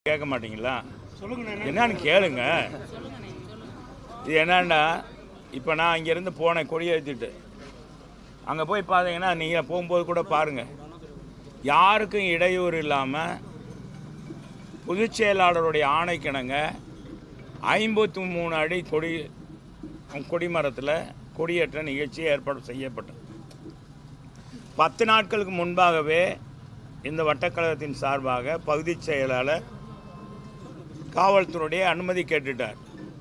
கேட்க மாட்டீங்களா சொல்லுங்க என்னன்னு கேளுங்க இது என்னன்னா இப்போ நான் இங்கேருந்து போனேன் கொடியேற்றிட்டு அங்கே போய் பார்த்தீங்கன்னா நீங்கள் போகும்போது கூட பாருங்கள் யாருக்கும் இடையூறு இல்லாமல் பொதுச் செயலாளருடைய ஆணைக்கிணங்க ஐம்பத்தி மூணு அடி கொடி கொடிமரத்தில் கொடியேற்ற நிகழ்ச்சி ஏற்பாடு செய்யப்பட்டது பத்து நாட்களுக்கு முன்பாகவே இந்த வட்டக்கழகத்தின் சார்பாக பகுதிச் செயலாளர் காவல்துறையுடைய அனுமதி கேட்டுட்டார்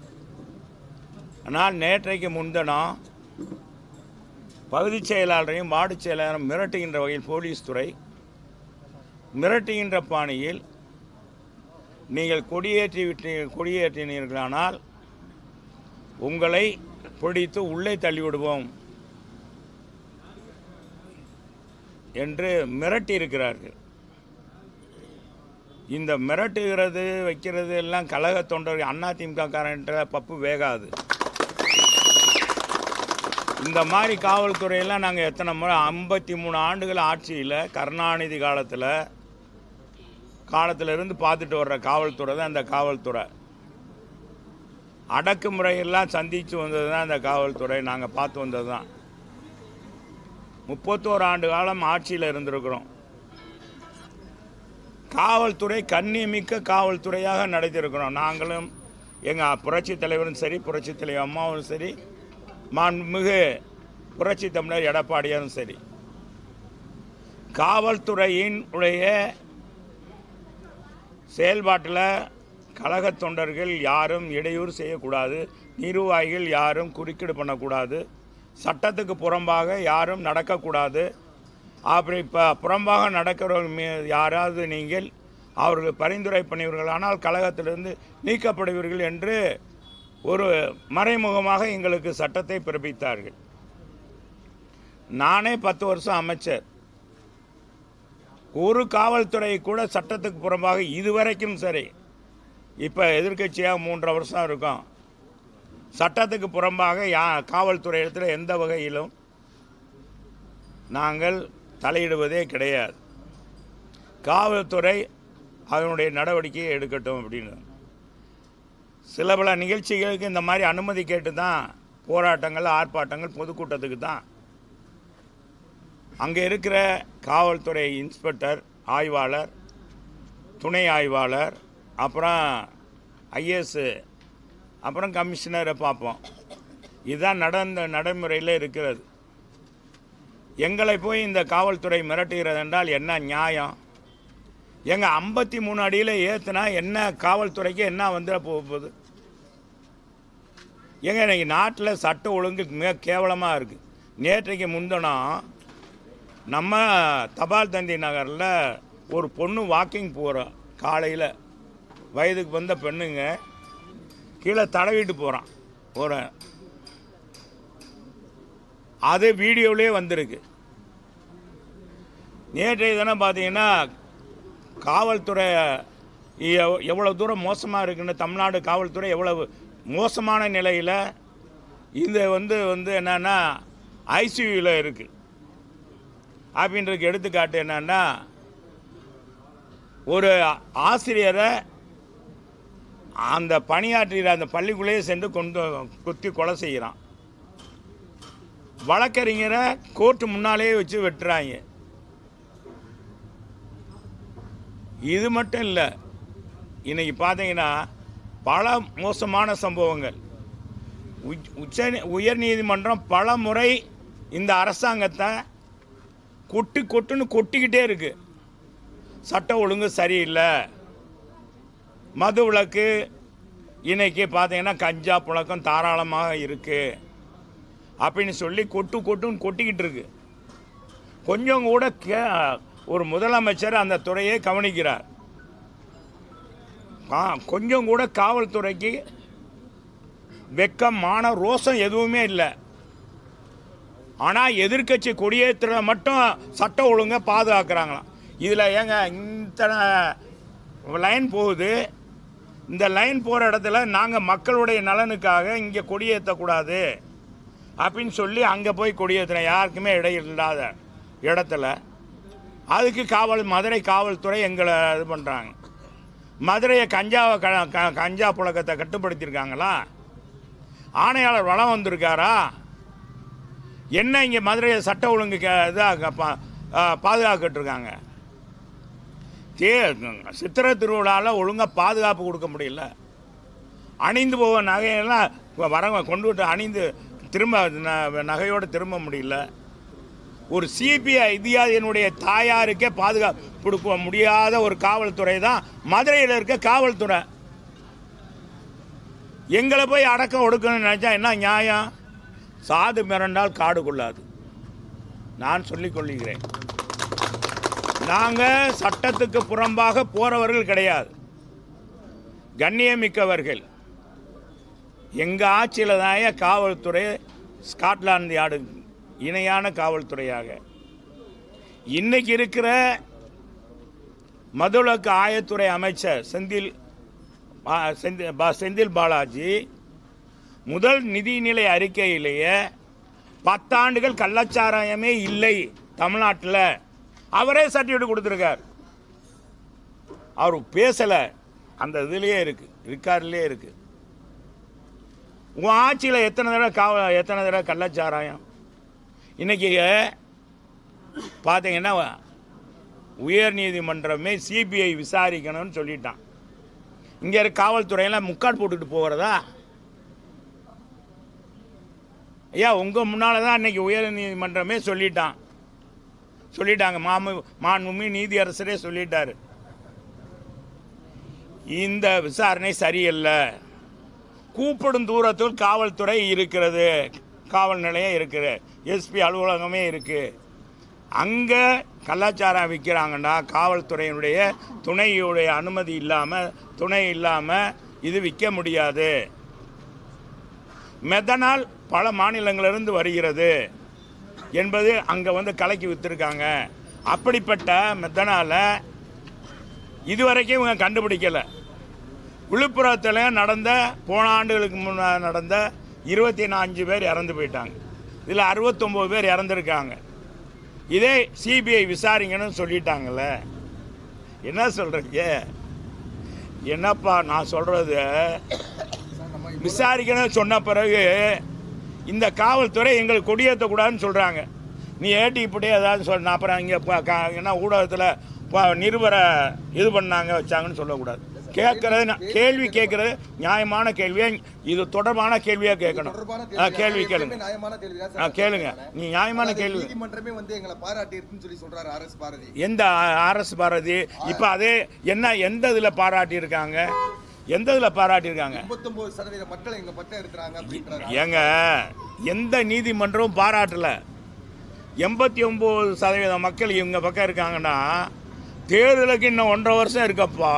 ஆனால் நேற்றைக்கு முன்தினம் பகுதிச் செயலாளரையும் வார்டு செயலாளரும் மிரட்டுகின்ற வகையில் போலீஸ் துறை மிரட்டுகின்ற பாணியில் நீங்கள் கொடியேற்றி விட்டு கொடியேற்றினீர்களானால் உங்களை பிடித்து உள்ளே தள்ளிவிடுவோம் என்று மிரட்டி இருக்கிறார்கள் இந்த மிரட்டுகிறது வைக்கிறது எல்லாம் கழக தொண்டர்கள் அண்ணா திமுக காரன்ற பப்பு வேகாது இந்த மாதிரி காவல்துறையெல்லாம் நாங்கள் எத்தனை முறை ஐம்பத்தி மூணு ஆண்டுகள் ஆட்சியில் கருணாநிதி காலத்தில் காலத்துல இருந்து பார்த்துட்டு வர்ற காவல்துறை தான் இந்த காவல்துறை அடக்குமுறையெல்லாம் சந்தித்து வந்தது தான் இந்த காவல்துறை நாங்கள் பார்த்து வந்தது தான் முப்பத்தோரு ஆண்டு காலம் ஆட்சியில் இருந்திருக்கிறோம் காவல்துறை கண்ணியமிக்க காவல்துறையாக நடத்தியிருக்கிறோம் நாங்களும் எங்கள் புரட்சி தலைவரும் சரி புரட்சி தலைவர் அம்மாவும் சரி மாண்புமிகு புரட்சி தமிழர் எடப்பாடியாரும் சரி காவல்துறையின் உடைய செயல்பாட்டில் கழக தொண்டர்கள் யாரும் இடையூறு செய்யக்கூடாது நிர்வாகிகள் யாரும் குறுக்கீடு பண்ணக்கூடாது சட்டத்துக்கு புறம்பாக யாரும் நடக்கக்கூடாது அப்படி இப்போ புறம்பாக நடக்கிறவர்கள் மீ யாராவது நீங்கள் அவர்கள் பரிந்துரை பண்ணியவர்கள் ஆனால் கழகத்திலிருந்து நீக்கப்படுவீர்கள் என்று ஒரு மறைமுகமாக எங்களுக்கு சட்டத்தை பிறப்பித்தார்கள் நானே பத்து வருஷம் அமைச்சர் ஒரு காவல்துறை கூட சட்டத்துக்கு புறம்பாக இதுவரைக்கும் சரி இப்போ எதிர்க்கட்சியாக மூன்றரை வருஷம் இருக்கும் சட்டத்துக்கு புறம்பாக யா காவல்துறை இடத்துல எந்த வகையிலும் நாங்கள் தலையிடுவதே கிடையாது காவல்துறை அதனுடைய நடவடிக்கையை எடுக்கட்டும் அப்படின்னு சில பல நிகழ்ச்சிகளுக்கு இந்த மாதிரி அனுமதி கேட்டு தான் போராட்டங்கள் ஆர்ப்பாட்டங்கள் பொதுக்கூட்டத்துக்கு தான் அங்கே இருக்கிற காவல்துறை இன்ஸ்பெக்டர் ஆய்வாளர் துணை ஆய்வாளர் அப்புறம் ஐஏஎஸ் அப்புறம் கமிஷனரை பார்ப்போம் இதுதான் நடந்த நடைமுறையில் இருக்கிறது எங்களை போய் இந்த காவல்துறை மிரட்டுகிறது என்றால் என்ன நியாயம் எங்க ஐம்பத்தி மூணு அடியில் ஏற்றுனா என்ன காவல்துறைக்கு என்ன வந்துட போக போகுது எங்க இன்னைக்கு நாட்டில் சட்ட ஒழுங்கு மிக கேவலமாக இருக்குது நேற்றைக்கு முந்தினம் நம்ம தபால் தந்தி நகரில் ஒரு பொண்ணு வாக்கிங் போகிறோம் காலையில் வயதுக்கு வந்த பெண்ணுங்க கீழே தடவிட்டு போகிறான் ஒரு அது வீடியோவிலே வந்திருக்கு நேற்றைய தினம் பார்த்தீங்கன்னா காவல்துறை எவ்- எவ்வளவு தூரம் மோசமாக இருக்குன்னு தமிழ்நாடு காவல்துறை எவ்வளவு மோசமான நிலையில் இது வந்து வந்து என்னன்னா ஐசியூவில் இருக்குது அப்படின்றதுக்கு எடுத்துக்காட்டு என்னன்னா ஒரு ஆசிரியரை அந்த பணியாற்றுகிற அந்த பள்ளிக்குள்ளேயே சென்று கொண்டு குத்தி கொலை செய்கிறான் வழக்கறிஞரை கோர்ட்டு முன்னாலேயே வச்சு வெட்டுறாங்க இது மட்டும் இல்லை இன்னைக்கு பார்த்தீங்கன்னா பல மோசமான சம்பவங்கள் உச்- உச்ச உயர் நீதிமன்றம் பல முறை இந்த அரசாங்கத்தை கொட்டு கொட்டுன்னு கொட்டிக்கிட்டே இருக்கு சட்ட ஒழுங்கு சரியில்லை மது விளக்கு இன்னைக்கு பார்த்தீங்கன்னா கஞ்சா புழக்கம் தாராளமாக இருக்கு அப்படின்னு சொல்லி கொட்டு கொட்டுன்னு கொட்டிக்கிட்டு இருக்கு கொஞ்சம் கூட கே ஒரு முதலமைச்சர் அந்த துறையை கவனிக்கிறார் ஆ, கொஞ்சம் கூட காவல்துறைக்கு வெக்கம் மான ரோசம் எதுவுமே இல்லை ஆனால் எதிர்க்கட்சி கொடியேற்றுற மட்டும் சட்ட ஒழுங்கை பாதுகாக்கிறாங்களாம் இதில் ஏங்க இத்தனை லைன் போகுது இந்த லைன் போகிற இடத்துல நாங்கள் மக்களுடைய நலனுக்காக இங்கே கொடியேற்றக்கூடாது அப்படின்னு சொல்லி அங்கே போய் கொடியேற்றின யாருக்குமே இடையில் இல்லாத இடத்துல அதுக்கு காவல் மதுரை காவல்துறை எங்களை இது பண்ணுறாங்க மதுரையை கஞ்சாவை க க- கஞ்சா புழக்கத்தை கட்டுப்படுத்தியிருக்காங்களா ஆணையாளர் வளம் வந்திருக்காரா என்ன இங்கே மதுரையை சட்ட ஒழுங்கு க- இதாக பா பாதுகாக்கிட்டு இருக்காங்க தே சித்திரை திருவிழாவில் ஒழுங்காக பாதுகாப்பு கொடுக்க முடியல அணிந்து போக நகையெல்லாம் இப்ப வரவங்க கொண்டு விட்டு அணிந்து திரும்ப ந- நகையோடு திரும்ப முடியல ஒரு சிபிஐ இந்தியாவினுடைய தாயாருக்கே பாதுகாப்பு கொடுக்க முடியாத ஒரு காவல்துறை தான் மதுரையில் இருக்க காவல்துறை எங்களை போய் அடக்கம் ஒடுக்கணும்னு நினச்சா என்ன நியாயம் சாது மிரண்டால் காடு கொள்ளாது நான் சொல்லிக் கொள்கிறேன் நாங்கள் சட்டத்துக்கு புறம்பாக போறவர்கள் கிடையாது கண்ணியமிக்கவர்கள் எங்கள் ஆட்சியில் தான் காவல்துறை ஸ்காட்லாந்து யார்டு இணையான காவல்துறையாக இன்னைக்கு இருக்கிற மதுவிலக்கு ஆயத்துறை அமைச்சர் செந்தில் பா- செந்தில் பா- செந்தில் பாலாஜி முதல் நிதிநிலை அறிக்கையிலேயே பத்தாண்டுகள் கள்ளச்சாராயமே இல்லை தமிழ்நாட்டில் அவரே சர்டிஃபிகேட் கொடுத்துருக்கார் அவர் பேசலை அந்த இதுலேயே இருக்கு ரிக்கார்ட்லேயே இருக்கு உன் ஆட்சியில் எத்தனை தடவை காவ எத்தனை தடவை கள்ளச்சாராயம் இன்னைக்கு பார்த்தீங்கன்னா உயர் நீதிமன்றமே சிபிஐ விசாரிக்கணும்னு சொல்லிட்டான் இங்கே இருக்க காவல்துறையெல்லாம் முக்காடு போட்டுட்டு போகிறதா ஐயா உங்கள் முன்னால் தான் அன்னைக்கு உயர் நீதிமன்றமே சொல்லிட்டான் சொல்லிட்டாங்க மாமு மாண்புமி நீதியரசரே சொல்லிட்டாரு இந்த விசாரணை சரியில்லை கூப்பிடும் தூரத்தில் காவல்துறை இருக்கிறது காவல் நிலையம் இருக்குது எஸ்பி அலுவலகமே இருக்குது அங்கே கலாச்சாரம் விற்கிறாங்கன்னா காவல்துறையினுடைய துணையுடைய அனுமதி இல்லாமல் துணை இல்லாமல் இது விற்க முடியாது மெத்தனால் பல மாநிலங்களிலிருந்து வருகிறது என்பது அங்கே வந்து கலக்கி விற்றுருக்காங்க அப்படிப்பட்ட மெத்தனால இதுவரைக்கும் இவங்க கண்டுபிடிக்கலை விழுப்புரத்தில் நடந்த போன ஆண்டுகளுக்கு முன்னா நடந்த இருபத்தி நான்கு பேர் இறந்து போயிட்டாங்க இதில் அறுபத்தொம்போது பேர் இறந்துருக்காங்க இதே சிபிஐ விசாரிங்கன்னு சொல்லிட்டாங்கல்ல என்ன சொல்கிறீங்க என்னப்பா நான் சொல்கிறது விசாரிக்கணும்னு சொன்ன பிறகு இந்த காவல்துறை எங்களுக்கு கொடியேற்றக்கூடாதுன்னு சொல்கிறாங்க நீ ஏட்டி இப்படியே ஏதாவது சொன்ன அப்புறம் இங்கே என்ன ஊடகத்தில் நிருபரை இது பண்ணாங்க வச்சாங்கன்னு சொல்லக்கூடாது கேட்கறது நான் கேள்வி கேட்கறது நியாயமான கேள்வியா இது தொடர்பான கேள்வியா கேட்கணும் தொடர்பான ஆ, கேள்வி கேள்வி எப்பவுமே கேளுங்க நியாயமான கேள்விதான் ஆ, சார் கேளுங்க கேட்கிறேன். நீ நியாயமான அதாவது கேள்வி நீதிமன்றமே வந்து எங்களை பாராட்டி இருக்குன்னு சொல்லி சொல்றாரு ஆர் எஸ் பாரதி எந்த ஆர்எஸ் பாரதி இப்போ அதே என்ன எந்த இதில் பாராட்டி இருக்காங்க எந்த இதில் பாராட்டி இருக்காங்க முப்பத்தொன்பது சதவீத மக்கள் எங்க பக்கம் இருக்கிறாங்க அப்படின்றாரு ஏங்க எந்த நீதிமன்றமும் பாராட்டல எண்பத்தி ஒம்பது சதவீத மக்கள் இவங்க பக்கம் இருக்காங்கன்னா தேர்தலுக்கு இன்னும் ஒன்றரை வருஷம் இருக்கப்பா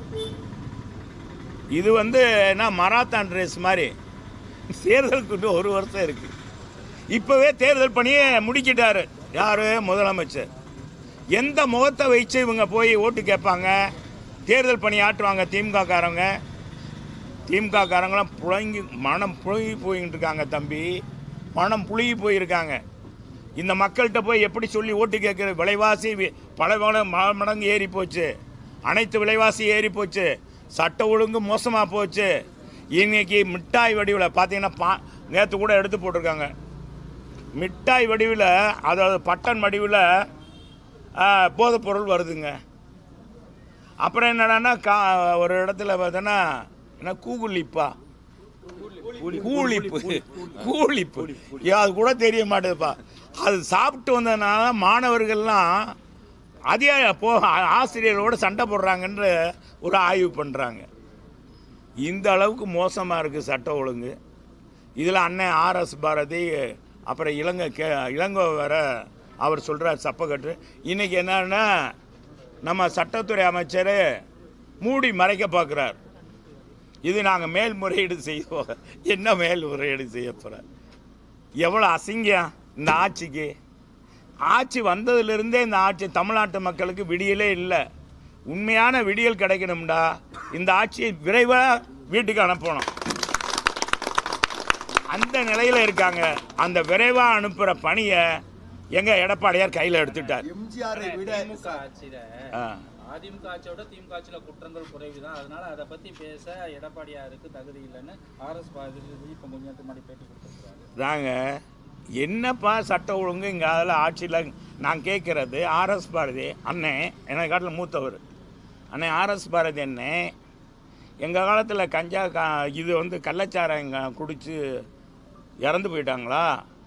இது வந்து என்ன மராத்தான் ரேஸ் மாதிரி தேர்தலுக்கு இன்னும் ஒரு வருஷம் இருக்கு இப்போவே தேர்தல் பணியை முடிக்கிட்டாரு யாரு முதலமைச்சர் எந்த முகத்தை வச்சு இவங்க போய் ஓட்டு கேட்பாங்க தேர்தல் பணி ஆற்றுவாங்க திமுக காரங்க திமுக காரங்களாம் புழங்கி மனம் புழுகி போயிட்டு இருக்காங்க தம்பி மனம் புழுகி போயிருக்காங்க இந்த மக்கள்கிட்ட போய் எப்படி சொல்லி ஓட்டு கேட்குறது விலைவாசி வி- பல மட- ம- மடங்கு ஏறி போச்சு அனைத்து விலைவாசி ஏறி போச்சு சட்ட ஒழுங்கு மோசமாக போச்சு இன்னைக்கு மிட்டாய் வடிவில் பார்த்தீங்கன்னா பா நேற்று கூட எடுத்து போட்டிருக்காங்க மிட்டாய் வடிவில் அதாவது பட்டன் வடிவில் போதைப் பொருள் வருதுங்க அப்புறம் என்னடான்னா கா ஒரு இடத்துல பார்த்தோன்னா என்ன கூகுளிப்பா கூலிப்பு கூலிப்பு ஏ, அது கூட தெரிய மாட்டேதுப்பா அது சாப்பிட்டு வந்ததுனால மாணவர்கள்லாம் அதே போ ஆசிரியர்களோட சண்டை போடுறாங்கன்ற ஒரு ஆய்வு பண்ணுறாங்க இந்த அளவுக்கு மோசமாக இருக்குது சட்ட ஒழுங்கு இதில் அண்ணன் ஆர்எஸ் பாரதி அப்புறம் இளங்கை கே இளங்கோ வேற அவர் சொல்கிறார் சப்பக்கட்டு இன்றைக்கி என்னன்னா நம்ம சட்டத்துறை அமைச்சர் மூடி மறைக்க பார்க்குறார் இது நாங்கள் மேல்முறையீடு செய்வோம் என்ன மேல்முறையீடு செய்ய போகிறோம் எவ்வளோ அசிங்கம் இந்த ஆட்சிக்கு ஆட்சி வந்ததுலேருந்தே இந்த ஆட்சி தமிழ்நாட்டு மக்களுக்கு விடியலே இல்லை உண்மையான விடியல் கிடைக்கணும்டா இந்த ஆட்சியை விரைவாக வீட்டுக்கு அனுப்பணும் அந்த நிலையில் இருக்காங்க அந்த விரைவாக அனுப்புகிற பணியை எங்கள் எடப்பாடியார் கையில் எடுத்துட்டார் எம்ஜிஆரை விட திமுக ஆட்சியில ஆ அதிமுக ஆட்சியோட திமுக ஆட்சியில குற்றங்கள் குறைவு தான் அதனால அதை பத்தி பேச எடப்பாடியாருக்கு தகுதி இல்லைன்னு ஆர்எஸ் பாரதி இப்போ கொஞ்ச நேரத்துக்கு முன்னாடி பேட்டி கொடுத்துருக்காரு தாங்க என்னப்பா சட்ட ஒழுங்கு இங்கே அதில் ஆட்சியில் நான் கேட்குறது ஆர்எஸ் பாரதி அண்ணன் என்னை காட்டில் மூத்தவர் அண்ணன் ஆர்எஸ் பாரதி அண்ணன் எங்கள் காலத்தில் கஞ்சா கா இது வந்து கள்ளச்சாராயங்க குடித்து இறந்து போயிட்டாங்களா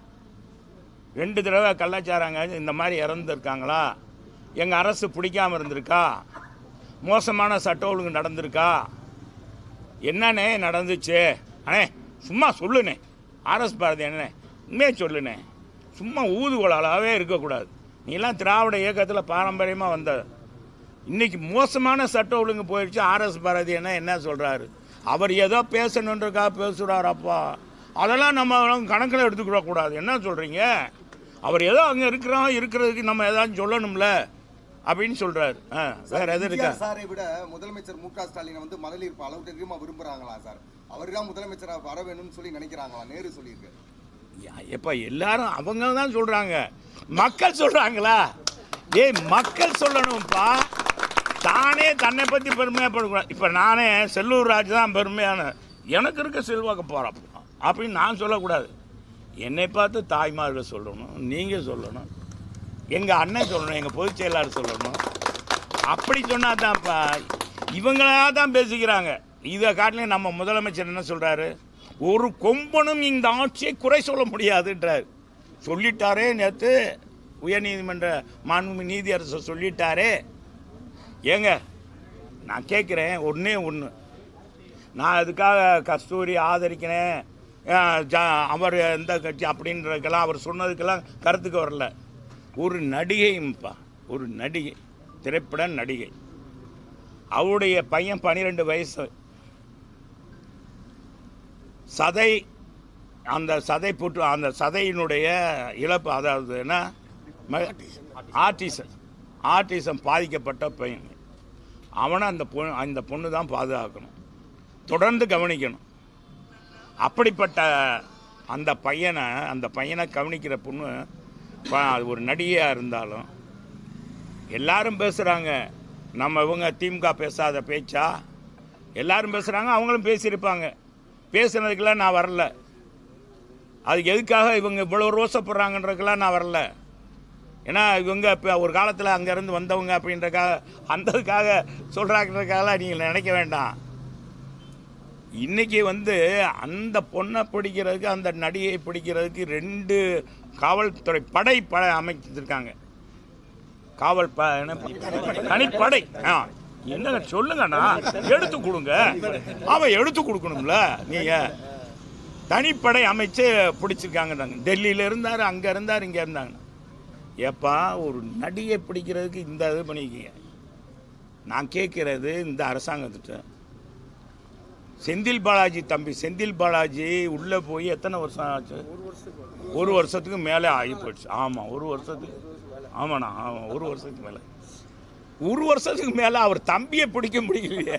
ரெண்டு தடவை கள்ளச்சாராங்க இந்த மாதிரி இறந்துருக்காங்களா எங்கள் அரசு பிடிக்காம இருந்திருக்கா மோசமான சட்ட ஒழுங்கு நடந்திருக்கா என்னண்ணே நடந்துச்சு அண்ணே சும்மா சொல்லுண்ணே ஆர்எஸ் பாரதி அண்ணே உண்மையை சொல்லுண்ணே சும்மா ஊதுகோலாலாவே இருக்கக்கூடாது நீலாம் திராவிட இயக்கத்தில் பாரம்பரியமாக வந்த இன்னைக்கு மோசமான சட்ட ஒழுங்கு போயிடுச்சு ஆர்எஸ் பாரதி என்ன என்ன சொல்கிறாரு அவர் ஏதோ பேசணுன்றக்கா பேசுகிறாரப்பா அதெல்லாம் நம்ம கணக்கில் எடுத்துக்கிட கூடாது என்ன சொல்கிறீங்க அவர் ஏதோ அங்கே இருக்கிறோம் இருக்கிறதுக்கு நம்ம ஏதாச்சும் சொல்லணும்ல அப்படின்னு சொல்கிறாரு ஆ வேறு எது இருக்கா எம்ஜிஆர் சாரை விட முதலமைச்சர் மு க ஸ்டாலினை வந்து மகளிர் இப்ப அளவுக்கு அதிகமா விரும்புறாங்களா சார் அவர் தான் முதலமைச்சரா வர வேணும்னு சொல்லி நினைக்கிறாங்களா நேரு சொல்லியிருக்கு எப்ப எல்லாரும் அவங்க தான் சொல்றாங்க மக்கள் சொல்றாங்களா ஏய் மக்கள் சொல்லணும்ப்பா தானே தன்னை பத்தி பெருமையாப்படக்கூடாது இப்ப நானே செல்லூர் ராஜ் தான் பெருமையான எனக்கு இருக்க செல்வாக்கு போறப்ப அப்படின்னு நான் சொல்லக்கூடாது என்னை பார்த்து தாய்மார்கள் சொல்லணும் நீங்க சொல்லணும் எங்க அண்ணன் சொல்லணும் எங்க பொதுச் செயலாளர் சொல்லணும் அப்படி சொன்னா தான்ப்பா இவங்களா தான் பேசிக்கிறாங்க இதை காட்டிலும் நம்ம முதலமைச்சர் என்ன சொல்றாரு ஒரு கொம்பனும் இந்த ஆட்சியை குறை சொல்ல முடியாதுன்றார் சொல்லிட்டாரே நேற்று உயர்நீதிமன்ற மாண்பு நீதியரசர் சொல்லிட்டாரே ஏங்க நான் கேட்குறேன் ஒன்றே ஒன்று நான் அதுக்காக கஸ்தூரி ஆதரிக்கிறேன் அஹ் ஜா- அவர் எந்த கட்சி அப்படின்றதுக்கெல்லாம் அவர் சொன்னதுக்கெல்லாம் கருத்துக்கு வரல ஒரு நடிகைப்பா ஒரு நடிகை திரைப்பட நடிகை அவருடைய பையன் பன்னிரெண்டு வயசு சதை அந்த சதை புற்று அந்த சதையினுடைய இழப்பு அதாவது என்ன ஆர்டிசம் ஆர்டிசம் பாதிக்கப்பட்ட பையன் அவனை அந்த பொண்ணு அந்த பொண்ணு தான் பாதுகாக்கணும் தொடர்ந்து கவனிக்கணும் அப்படிப்பட்ட அந்த பையனை அந்த பையனை கவனிக்கிற பொண்ணு ப- அது ஒரு நடிகையாக இருந்தாலும் எல்லாரும் பேசுகிறாங்க நம்ம இவங்க திமுக பேசாத பேச்சா எல்லாரும் பேசுகிறாங்க அவங்களும் பேசியிருப்பாங்க பேசுனதுக்கெல்லாம் நான் வரல அதுக்கு எதுக்காக இவங்க இவ்வளோ ரோசப்படுறாங்கன்றதுக்கெல்லாம் நான் வரல ஏன்னா இவங்க இப்போ ஒரு காலத்தில் அங்கேருந்து வந்தவங்க அப்படின்றக்காக அந்ததுக்காக சொல்கிறாங்கன்றதுக்காக நீங்கள் நினைக்க வேண்டாம் இன்னைக்கு வந்து அந்த பொண்ணை பிடிக்கிறதுக்கு அந்த நடிகையை பிடிக்கிறதுக்கு ரெண்டு காவல்துறை படை படை அமைச்சிருக்காங்க காவல் ப என்ன தனிப்படை ஆ என்னங்க சொல்லுங்கண்ணா எடுத்து கொடுங்க அவன் எடுத்து கொடுக்கணும்ல நீங்க தனிப்படை அமைச்சு பிடிச்சிருக்காங்க டெல்லியில இருந்தார் அங்க இருந்தார் இங்க இருந்தாங்க ஏப்பா ஒரு நடிகை பிடிக்கிறதுக்கு இந்த இது பண்ணிக்கீங்க நான் கேட்கறது இந்த அரசாங்கத்திட்ட செந்தில் பாலாஜி தம்பி செந்தில் பாலாஜி உள்ளே போய் எத்தனை வருஷம் ஆச்சு ஒரு வருஷத்துக்கு மேலே ஆகி போயிடுச்சு ஆமாம் ஒரு வருஷத்துக்கு ஆமாண்ணா ஆமாம் ஒரு வருஷத்துக்கு மேலே ஒரு வருஷத்துக்கு மேலே அவர் தம்பியை பிடிக்க முடியலையே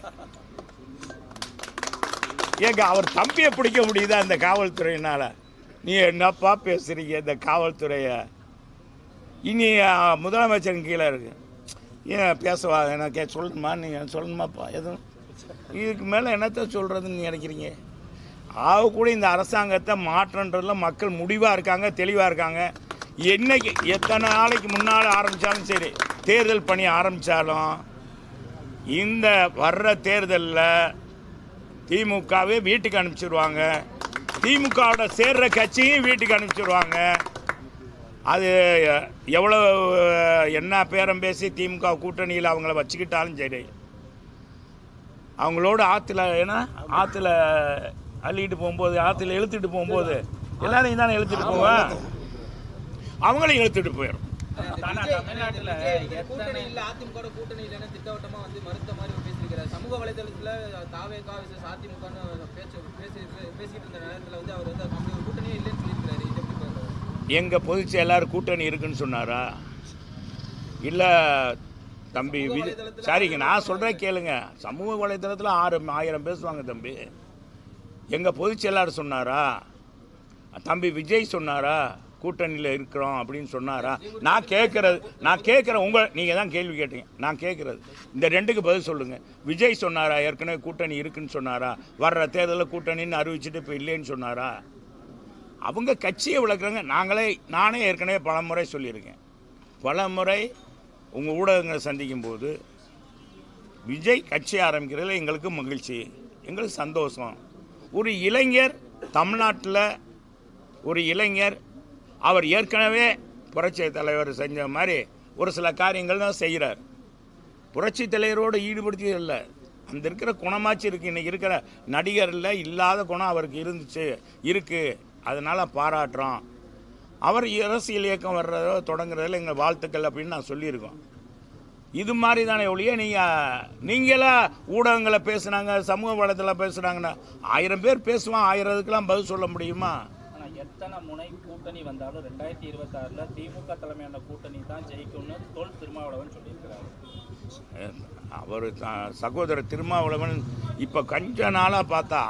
ஏங்க அவர் தம்பியை பிடிக்க முடியுதா இந்த காவல்துறையினால நீ என்னப்பா பேசுறீங்க இந்த காவல்துறையை இனி ஆ, முதலமைச்சரின் கீழே இருக்கு ஏன் பேசவா எனக்கு சொல்லணுமா நீங்கள் சொல்லணுமாப்பா எதுவும் இதுக்கு மேலே என்னத்த சொல்கிறதுன்னு நினைக்கிறீங்க ஆக கூட இந்த அரசாங்கத்தை மாற்றன்றதுல மக்கள் முடிவாக இருக்காங்க தெளிவாக இருக்காங்க என்னைக்கு எத்தனை நாளைக்கு முன்னால் ஆரம்பித்தாலும் சரி தேர்தல் பணி ஆரம்பித்தாலும் இந்த வர்ற தேர்தலில் திமுகவே வீட்டுக்கு அனுப்பிச்சிடுவாங்க திமுகவோட சேர்ற கட்சியும் வீட்டுக்கு அனுப்பிச்சிடுவாங்க அது எவ்வளோ என்ன பேரம் பேசி திமுக கூட்டணியில் அவங்கள வச்சுக்கிட்டாலும் சரி அவங்களோட ஆற்றுல ஏன்னா ஆற்றுல அள்ளிட்டு போகும்போது ஆற்றுல இழுத்துட்டு போகும்போது எல்லாரையும் தானே இழுத்துட்டு போவேன் அவங்களையும் இழுத்துட்டு போயிடும் ஆனா தமிழ்நாட்டுல எத்தனை கூட்டணி இல்ல அதிமுக கூட்டணி இல்லைன்னு திட்டவட்டமா வந்து மறுத்த மாதிரி பேசியிருக்கிறார் சமூக வலைதளத்துல தாவேகா விசஸ் அதிமுகன்னு பேச்சு பேசி பேசிட்டு இருந்த நேரத்துல வந்து அவர் வந்து அப்படி ஒரு கூட்டணியே இல்லைன்னு சொல்லியிருக்காரு இது எப்படி பார்க்கறது? எங்கள் பொதுச் செயலாளர் கூட்டணி இருக்குன்னு சொன்னாரா இல்லை தம்பி விஜய் சரிங்க நான் சொல்கிறேன் கேளுங்க சமூக வலைத்தளத்தில் ஆறு ஆயிரம் பேசுவாங்க தம்பி எங்கள் பொதுச் செயலாளர் சொன்னாரா தம்பி விஜய் சொன்னாரா கூட்டணியில் இருக்கிறோம் அப்படின்னு சொன்னாரா நான் கேட்குறது நான் கேட்குறேன் உங்கள் நீங்கள் தான் கேள்வி கேட்டீங்க நான் கேட்குறது இந்த ரெண்டுக்கு பதில் சொல்லுங்கள் விஜய் சொன்னாரா ஏற்கனவே கூட்டணி இருக்குன்னு சொன்னாரா வர்ற தேர்தலில் கூட்டணின்னு அறிவிச்சிட்டு இப்போ இல்லைன்னு சொன்னாரா அவங்க கட்சியை விளக்குறாங்க நாங்களே நானே ஏற்கனவே பலமுறை சொல்லியிருக்கேன் பலமுறை உங்கள் ஊடகங்களை சந்திக்கும் போது விஜய் கட்சி ஆரம்பிக்கிறதுல எங்களுக்கு மகிழ்ச்சி எங்களுக்கு சந்தோஷம் ஒரு இளைஞர் தமிழ்நாட்டில் ஒரு இளைஞர் அவர் ஏற்கனவே புரட்சி தலைவர் செஞ்ச மாதிரி ஒரு சில காரியங்கள் தான் செய்கிறார் புரட்சி தலைவரோடு ஈடுபடுத்தி இல்லை அந்த இருக்கிற குணமாச்சு இருக்கு இன்னைக்கு இருக்கிற நடிகரில் இல்லாத குணம் அவருக்கு இருந்துச்சு இருக்கு அதனால பாராட்டுறோம் அவர் அரசியல் இயக்கம் வர்றதோ தொடங்குறதுல எங்கள் வாழ்த்துக்கள் அப்படின்னு நான் சொல்லியிருக்கோம் இது மாதிரி தானே ஒழிய நீங்கள் நீங்களா ஊடகங்களை பேசுனாங்க சமூக வளத்தில் பேசுனாங்கன்னா ஆயிரம் பேர் பேசுவான் ஆயிரத்துக்கெல்லாம் பதில் சொல்ல முடியுமா ஆனா எத்தனை முனை கூட்டணி வந்தாலும் ரெண்டாயிரத்தி இருபத்தாறுல திமுக தலைமையான கூட்டணி தான் ஜெயிக்கும்னு தொல் திருமாவளவன் சொல்லியிருக்கிறாரு அவர் சகோதரர் திருமாவளவன் இப்போ கொஞ்ச நாளாக பார்த்தா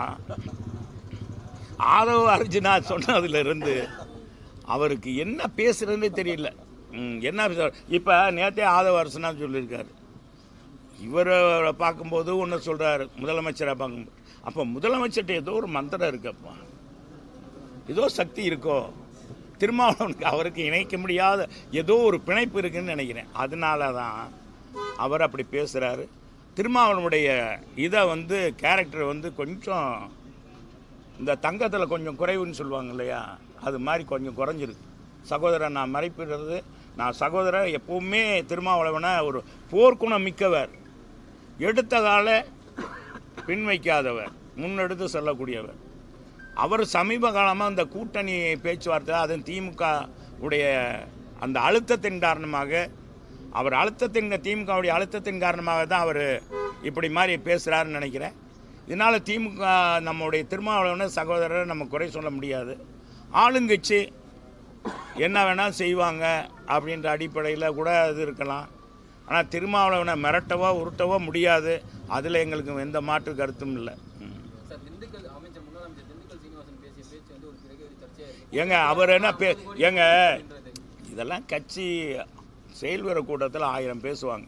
ஆதவ அர்ஜுனா சொன்னதுலேருந்து அவருக்கு என்ன பேசுறதுன்னே தெரியல ம், என்ன பேச- இப்போ நேற்றே ஆதவ அரசனா சொல்லியிருக்காரு இவரை பார்க்கும்போது ஒன்று சொல்கிறாரு முதலமைச்சரை பார்க்கும்போது அப்போ முதலமைச்சர்கிட்ட ஏதோ ஒரு மந்திரம் இருக்குப்பா ஏதோ சக்தி இருக்கோ திருமாவளவனுக்கு அவருக்கு இணைக்க முடியாத ஏதோ ஒரு பிணைப்பு இருக்குன்னு நினைக்கிறேன் அதனால தான் அவர் அப்படி பேசுகிறாரு திருமாவளவனுடைய இதை வந்து கேரக்டர் வந்து கொஞ்சம் இந்த தங்கத்தில் கொஞ்சம் குறைவுன்னு சொல்லுவாங்க இல்லையா அது மாதிரி கொஞ்சம் குறைஞ்சிருக்கு சகோதரன் நான் மறைப்பிடுறது நான் சகோதரர் எப்பவுமே திருமாவளவனை ஒரு போர்க்குணம் மிக்கவர் எடுத்த கால பின் வைக்காதவர் முன்னெடுத்து செல்லக்கூடியவர் அவர் சமீப காலமாக இந்த கூட்டணி பேச்சுவார்த்தை அதுவும் திமுக உடைய அந்த அழுத்தத்தின் காரணமாக அவர் அழுத்தத்தின் திமுகவுடைய அழுத்தத்தின் காரணமாக தான் அவர் இப்படி மாதிரி பேசுகிறாருன்னு நினைக்கிறேன் இதனால் திமுக நம்முடைய திருமாவளவன சகோதரரை நம்ம குறை சொல்ல முடியாது ஆளுங்கட்சி என்ன வேணால் செய்வாங்க அப்படின்ற அடிப்படையில் கூட அது இருக்கலாம் ஆனால் திருமாவளவனை மிரட்டவோ உருட்டவோ முடியாது அதில் எங்களுக்கு எந்த மாற்று கருத்தும் இல்லை ம். சார் திண்டுக்கல் அமைச்சர் முன்னாள் அமைச்சர் திண்டுக்கல் சீனிவாசன் பேசிய பேச்சு வந்து ஒரு பிறகு ஒரு சர்ச்சையா இருக்கு ஏங்க அவர் என்ன பே ஏங்க இதெல்லாம் கட்சி செயல்வீர கூட்டத்தில் ஆயிரம் பேசுவாங்க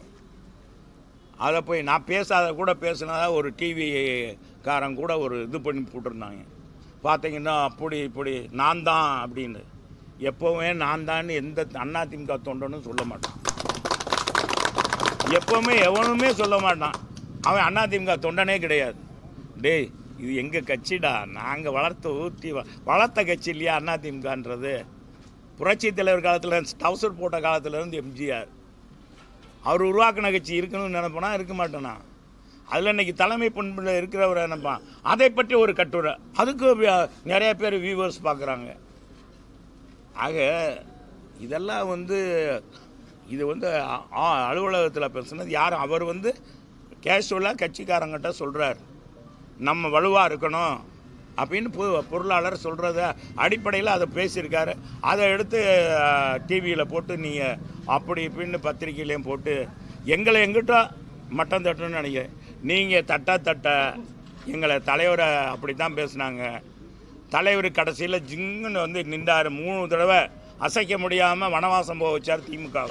அதை போய் நான் பேசாத கூட பேசினதா ஒரு டிவி காரன் கூட ஒரு இது பண்ணி போட்டிருந்தாங்க பார்த்தீங்கன்னா அப்படி இப்படி நான் தான் அப்படின்னு எப்போவுமே நான் தான் எந்த அதிமுக தொண்டனும் சொல்ல மாட்டான் எப்போவுமே எவனுமே சொல்ல மாட்டான் அவன் அதிமுக தொண்டனே கிடையாது டேய் இது எங்கள் கட்சிடா நாங்கள் வளர்த்து ஊற்றி வ- வளர்த்த கட்சி இல்லையா அதிமுகன்றது புரட்சி தலைவர் காலத்தில் டவுசர் போட்ட காலத்துலேருந்து எம்ஜிஆர் அவர் உருவாக்கின கட்சி இருக்கணும்னு நினைப்பனா இருக்க மாட்டேனா அதில் இன்னைக்கு தலைமை பண்பில் இருக்கிறவர் நினைப்பான் அதை பற்றி ஒரு கட்டுரை அதுக்கு வி- நிறைய பேர் வியூவர்ஸ் பார்க்குறாங்க ஆக இதெல்லாம் வந்து இது வந்து அலுவலகத்தில் பேசுனது யாரும் அவர் வந்து கேஷுவலாக கட்சிக்காரங்கிட்ட சொல்கிறார் நம்ம வலுவாக இருக்கணும் அப்படின்னு பொ பொருளாளர் சொல்கிறத அடிப்படையில் அதை பேசியிருக்காரு அதை எடுத்து டிவியில் போட்டு நீங்கள் அப்படி இப்படின்னு பத்திரிக்கையிலையும் போட்டு எங்களை எங்கிட்ட மட்டம் தட்டணும்னு நினைக்கிறேன் நீங்கள் தட்ட தட்ட எங்களை தலைவரை அப்படி தான் பேசுனாங்க தலைவர் கடைசியில் ஜிங்குன்னு வந்து நின்றார் மூணு தடவை அசைக்க முடியாமல் வனவாசம் போக வச்சார் திமுக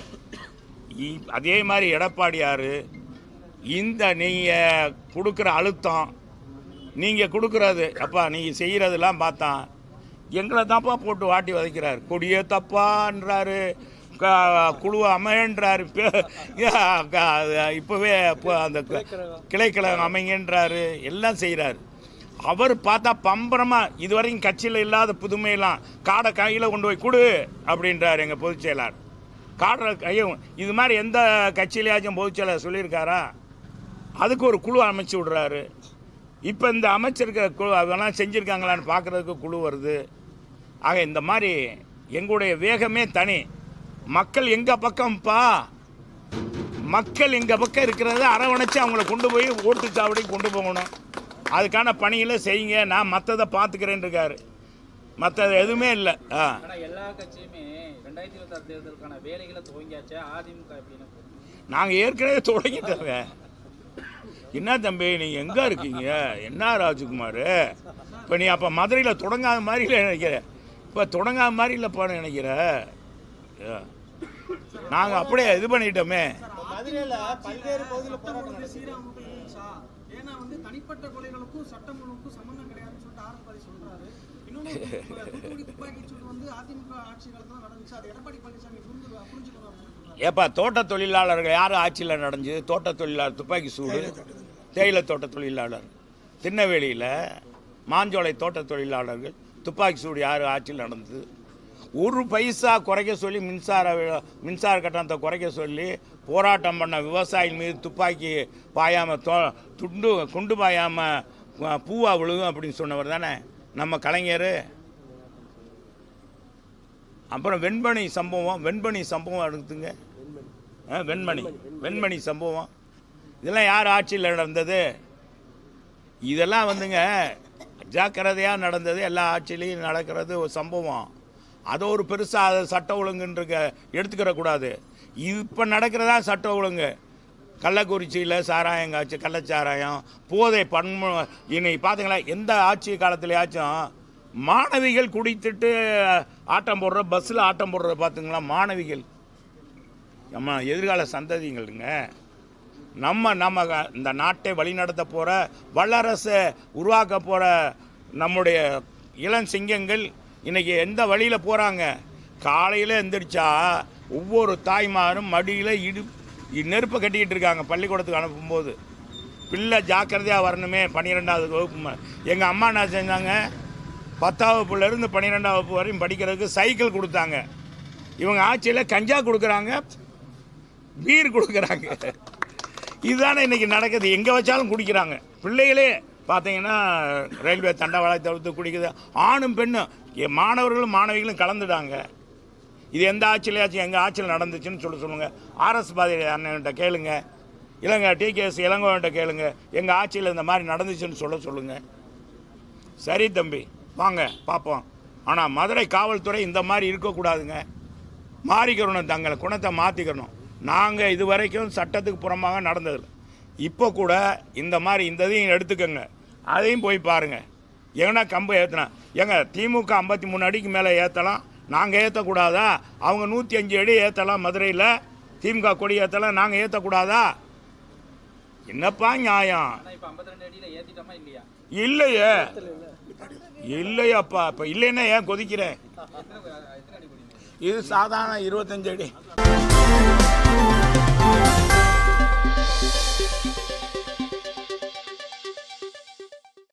அதே மாதிரி எடப்பாடியார் இந்த நீங்கள் கொடுக்குற அழுத்தம் நீங்கள் கொடுக்குறது அப்பா நீங்கள் செய்கிறதெல்லாம் பார்த்தா எங்களை தான்ப்பா போட்டு வாட்டி வதைக்கிறார் கொடியே தப்பான்றாரு க- குழுவை அமையன்றாரு பே- க- க- இப்போவே இப்போ அந்த க- கிளைக்கழகம் அமைங்கன்றாரு எல்லாம் செய்கிறாரு அவர் பார்த்தா பம்பரமாக இதுவரைக்கும் கட்சியில் இல்லாத புதுமையெல்லாம் காடை கையில் கொண்டு போய் கொடு அப்படின்றார் எங்கள் பொதுச் செயலாளர் காடை கையும் இது மாதிரி எந்த கட்சியிலேயாச்சும் பொதுச் செயலாளர் சொல்லியிருக்காரா அதுக்கு ஒரு குழு அமைச்சு விடுறாரு இப்போ இந்த அமைச்சிருக்கிற குழு அதெல்லாம் செஞ்சுருக்காங்களான்னு பார்க்குறதுக்கு குழு வருது ஆக இந்த மாதிரி எங்களுடைய வேகமே தனி மக்கள் எங்கள் பக்கம்ப்பா மக்கள் எங்கள் பக்கம் இருக்கிறத அரவணைச்சு அவங்கள கொண்டு போய் ஓட்டுச்சாவடிக்கு கொண்டு போகணும் அதுக்கான பணிகளை செய்யுங்க நான் மற்றதை பார்த்துக்கிறேன்னு இருக்காரு மற்றது எதுவுமே இல்லை ஆ ஆனா எல்லா கட்சியுமே ரெண்டாயிரத்தி இருபத்தாறு தேர்தலுக்கான வேலைகளை துவங்கியாச்சு அதிமுக எப்படின்னு நாங்கள் ஏற்கனவே தொடங்கிட்டோங்க என்ன தம்பி நீங்கள் எங்கே இருக்கீங்க என்ன ராஜ்குமார் இப்போ நீ அப்போ மதுரையில் தொடங்காத மாதிரி நினைக்கிற இப்போ தொடங்காத மாதிரி இல்லைப்பா நினைக்கிற நாங்கள் அப்படியே இது பண்ணிட்டோமே மதுரையில பல்வேறு பகுதியில் போராட்டம் வந்து நடக்குது ஸ்ரீராமுக்கு ஈஷா. ஏன்னா வந்து தனிப்பட்ட கொலைகளுக்கும் சட்டம் ஒழுங்குக்கும் சம்பந்தம் கிடையாதுன்னு சொல்லிட்டு ஆரப்பாடி சொல்றாரு இன்னொன்னு தூத்துக்குடி துப்பாக்கி சூடு வந்து அதிமுக ஆட்சி காலத்துல நடந்துச்சு அது எடப்பாடி பழனிசாமி புரிஞ்சு புரிஞ்சுக்கணும் அப்படின்னு சொல்றாரு ஏப்பா தோட்ட தொழிலாளர்கள் யார் ஆட்சியில் நடந்துச்சு தோட்ட தொழிலாளர் துப்பாக்கி சூடு தேயிலை தோட்ட தொழிலாளர் திருநெல்வேலியில் மாஞ்சோலை தோட்ட தொழிலாளர்கள் துப்பாக்கி சூடு யார் ஆட்சியில் நடந்தது ஒரு பைசா குறைக்க சொல்லி மின்சார வி- மின்சார கட்டணத்தை குறைக்க சொல்லி போராட்டம் பண்ண விவசாயிகள் மீது துப்பாக்கி பாயாமல் தோ துண்டு குண்டு பாயாமல் பூவா விழுகும் அப்படின்னு சொன்னவர் தானே நம்ம கலைஞர் அப்புறம் வெண்பணி சம்பவம் வெண்பணி சம்பவம் எடுத்துங்க ஆ, வெண்மணி வெண்மணி சம்பவம் இதெல்லாம் யார் ஆட்சியில் நடந்தது இதெல்லாம் வந்துங்க ஜாக்கிரதையாக நடந்தது எல்லா ஆட்சியிலையும் நடக்கிறது ஒரு சம்பவம் அதை ஒரு பெருசாக அதை சட்ட ஒழுங்குன்ற எடுத்துக்கிற கூடாது இப்போ நடக்கிறதா சட்ட ஒழுங்கு கள்ளக்குறிச்சியில் சாராயம் காய்ச்சி கள்ளச்சாராயம் போதை பன்மு இன்னைக்கு பார்த்தீங்களா எந்த ஆட்சி காலத்துலயாச்சும் மாணவிகள் குடித்துட்டு ஆட்டம் போடுற பஸ்ஸில் ஆட்டம் போடுறத பார்த்துங்களா மாணவிகள் நம்ம எதிர்கால சந்ததிங்களுங்க நம்ம நம்ம க- இந்த நாட்டை வழிநடத்த போகிற வல்லரசை உருவாக்க போகிற நம்முடைய இளம் சிங்கங்கள் இன்னைக்கு எந்த வழியில் போகிறாங்க காலையில் எந்திரிச்சா ஒவ்வொரு தாய்மாரும் மடியில் இடு இ- நெருப்பை கட்டிக்கிட்டு இருக்காங்க பள்ளிக்கூடத்துக்கு அனுப்பும்போது பிள்ளை ஜாக்கிரதையாக வரணுமே பன்னிரெண்டாவது வகுப்பு எங்கள் அம்மா என்ன செஞ்சாங்க பத்தாவது வகுப்புலேருந்து பன்னிரெண்டாம் வகுப்பு வரையும் படிக்கிறதுக்கு சைக்கிள் கொடுத்தாங்க இவங்க ஆட்சியில் கஞ்சா கொடுக்குறாங்க பீர் கொடுக்குறாங்க இதுதானே இன்னைக்கு நடக்குது எங்கே வச்சாலும் குடிக்கிறாங்க பிள்ளைகளே பார்த்தீங்கன்னா ரயில்வே தண்டவாளத்தை தவிர்த்து குடிக்குது ஆணும் பெண்ணும் எ- மாணவர்களும் மாணவிகளும் கலந்துட்டாங்க இது எந்த ஆட்சியிலையாச்சும் எங்கள் ஆட்சியில் நடந்துச்சுன்னு சொல்ல சொல்லுங்க ஆர்எஸ் பாதிரி அண்ணன்கிட்ட கேளுங்க இல்லைங்க டிகேஎஸ் இளங்கோவன்கிட்ட கேளுங்க எங்கள் ஆட்சியில் இந்த மாதிரி நடந்துச்சுன்னு சொல்ல சொல்லுங்க சரி தம்பி வாங்க பார்ப்போம் ஆனால் மதுரை காவல்துறை இந்த மாதிரி இருக்கக்கூடாதுங்க மாறிக்கிறணும் தங்களை குணத்தை மாற்றிக்கணும் நாங்கள் இது வரைக்கும் சட்டத்துக்கு புறமாக நடந்தது இப்போ கூட இந்த மாதிரி இந்த இதையும் எடுத்துக்கோங்க அதையும் போய் பாருங்கள் எங்கன்னா கம்பு ஏற்றினா ஏங்க திமுக ஐம்பத்தி மூணு அடிக்கு மேலே ஏற்றலாம் நாங்கள் ஏற்றக்கூடாதா அவங்க நூற்றி அஞ்சு அடி ஏற்றலாம் மதுரையில் திமுக கொடி ஏற்றலாம் நாங்கள் ஏற்றக்கூடாதா என்னப்பா நியாயம் ஆனா இப்ப 52 அடியில ஏத்திட்டோமா இல்லையா இல்லையே இல்லையாப்பா இப்போ இல்லைன்னா ஏன் கொதிக்கிறேன் இது சாதாரண இருபத்தஞ்சு அடி